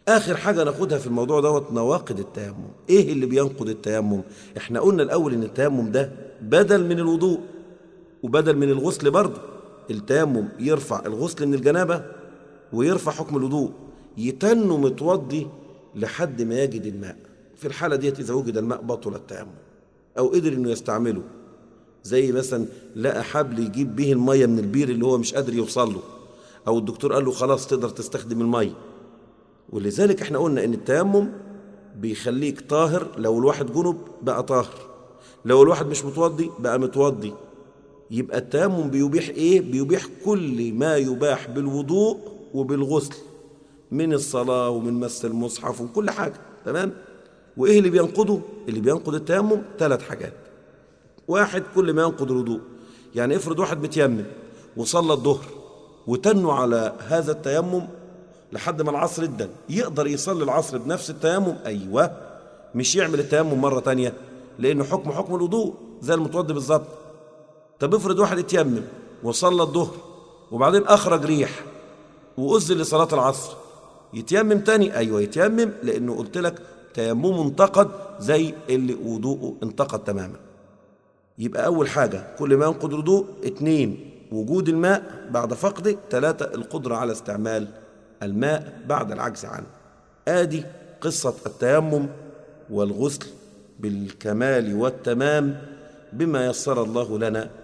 آخر حاجة ناخدها في الموضوع دوت نواقض التيمم إيه اللي بينقض التيمم إحنا قلنا الأول إن التيمم ده بدل من الوضوء وبدل من الغسل برضه التيمم يرفع الغسل من الجنابة ويرفع حكم الوضوء يتنه متوضي لحد ما يجد الماء في الحالة ديت إذا وجد الماء بطل التيمم أو قدر إنه يستعمله زي مثلا لقى حبل يجيب به المية من البير اللي هو مش قادر يوصل له أو الدكتور قال له خلاص تقدر تستخدم المية ولذلك احنا قلنا إن التيمم بيخليك طاهر لو الواحد جنب بقى طاهر لو الواحد مش متوضي بقى متوضي يبقى التيمم بيبيح ايه بيبيح كل ما يباح بالوضوء وبالغسل من الصلاة ومن مس المصحف وكل حاجة تمام وايه اللي بينقضه اللي بينقض التيمم ثلاث حاجات واحد كل ما ينقض الوضوء يعني افرض واحد متيمم وصلى الظهر وتنوا على هذا التيمم لحد ما العصر ادن يقدر يصلي العصر بنفس التيمم ايوه مش يعمل التيمم مرة تانية لانه حكم حكم الوضوء زي المتوضي بالظبط طب افرض واحد اتيمم وصلى الظهر وبعدين اخرج ريح واذن لصلاه العصر يتيمم تاني ايوه يتيمم لانه قلت لك تيممه انتقد زي اللي وضوءه انتقد تماما يبقى اول حاجه كل ما ينقض الوضوء اتنين وجود الماء بعد فقده ثلاثة القدرة على استعمال الماء بعد العجز عنه آدي قصة التيمم والغسل بالكمال والتمام بما يسر الله لنا